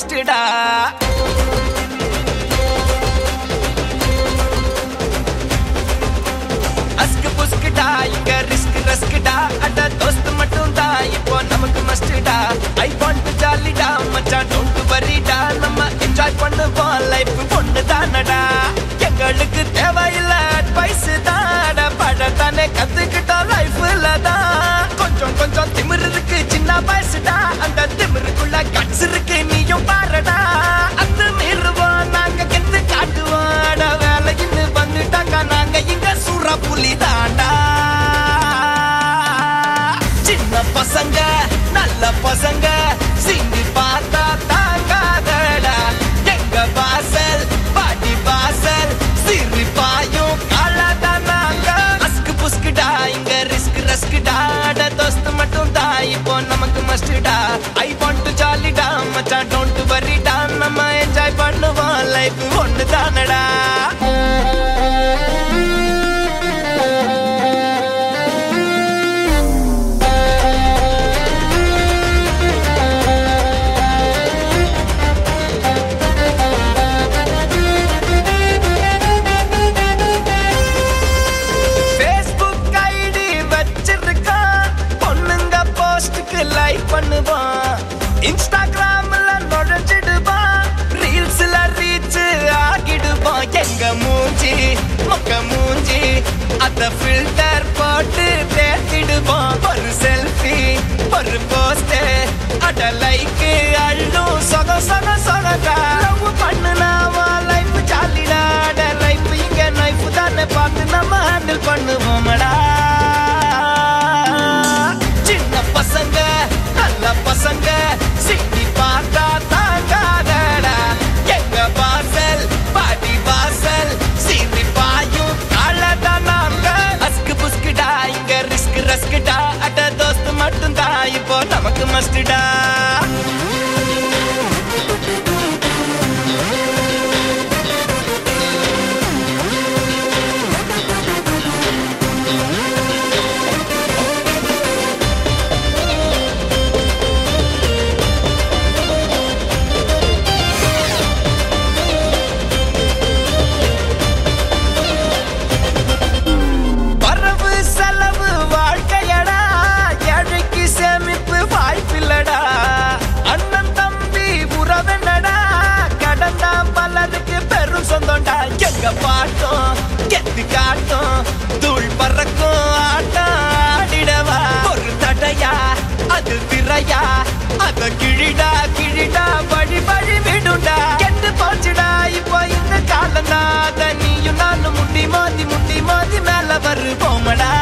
மஸ்டடா அஸ்கு புஸ்குடா இங்க ரிஸ்க் ரஸ்குடா அட தோஸ்த் மட்டும் தான் இப்போ நமக்கு மஸ்டடா ஐ வாண்ட் டு ஜாலிடா மச்சான் டோன்ட் வரிடா நம்ம என்ஜாய் பண்ணுவோம் லைஃப் பொண்ணு தானடா எங்களுக்கு தேவையில்ல அட்வைஸ் தாட படத்தானே கத்துக்கிட்டோம் லைஃப்ல தான் கொஞ்சம் கொஞ்சம் திமிரு இருக்கு சின்ன வயசுடா அந்த திமிருக்குள்ள கட்ஸ் இருக்கு நீயும் பாருடா அந்த மீறுவோம் நாங்க கெத்து காட்டுவோம் அட வேலைன்னு வந்துட்டாங்க நாங்க இங்க சூற புலி தாண்டா சின்ன பசங்க நல்ல பசங்க சிங்கி பார்த்தா தாங்காதடா எங்க வாசல் பாட்டி வாசல் சிரிப்பாயும் காலாதா நாங்க அஸ்கு புஸ்குடா இங்க ரிஸ்க் ரஸ்குடா அட தோஸ்து மட்டும் தான் இப்போ நமக்கு மஸ்டுடா ஐ வாண்ட் டு ஜாலிடா மச்சான் டோன்ட் வரிடா நம்ம என்ஜாய் பண்ணுவோம் லைஃப் ஒன்று தானடா ஃபேஸ்புக் ஐடி வச்சிருக்கான் பொண்ணுங்க போஸ்டுக்கு லைக் பண்ணுவான் இன்ஸ்டாகிராம்ல நுழைஞ்சிடுவான் ரீல்ஸ்ல ரீச் ஆகிடுவான் எங்க மூஞ்சி மொக்க மூஞ்சி அத ஃபில்டர் போட்டு தேத்திடுவான் ஒரு செல்ஃபி ஒரு போஸ்ட் அட லைக் அள்ளும் சொக சொக சொகதா லவ் பண்ணுனாவா லைஃப் ஜாலிடா அட லைஃப் இங்க நைஃப் தானே பார்த்து நம்ம ஹேண்டில் பண்ணுவோமடா சின்ன பசங்க நல்ல பசங்க சிட்டி பார்த்தா தாங்காதடா எங்க வாசல் பாட்டி வாசல் சிரி பாயும் அழதா நாங்க அஸ்கு புஸ்குடா இங்க ரிஸ்க் ரஸ்குடா அட தோஸ்து மட்டும் தான் இப்போ நமக்கு மஸ்டுடா வரவு செலவு வாழ்க்கையடா ஏழைக்கு சேமிப்பு வாய்ப்பில்லடா அண்ணன் தம்பி உறவென்னடா கடந்தா பலருக்கு பெரும் சொந்தம்டா எங்க பாட்டும் கெத்து காட்டும் தூள் பறக்கும் ஆட்டம் ஆடிடவா ஒரு தடையா அது விரையா அத கிழிடா கிழிடா வழி வழி விடுண்டா கெட்டு போச்சுடா இப்போ இந்த காலம் தான் அத நீயும் நானும் முட்டி மோதி முட்டி மோதி மேல வருவோமடா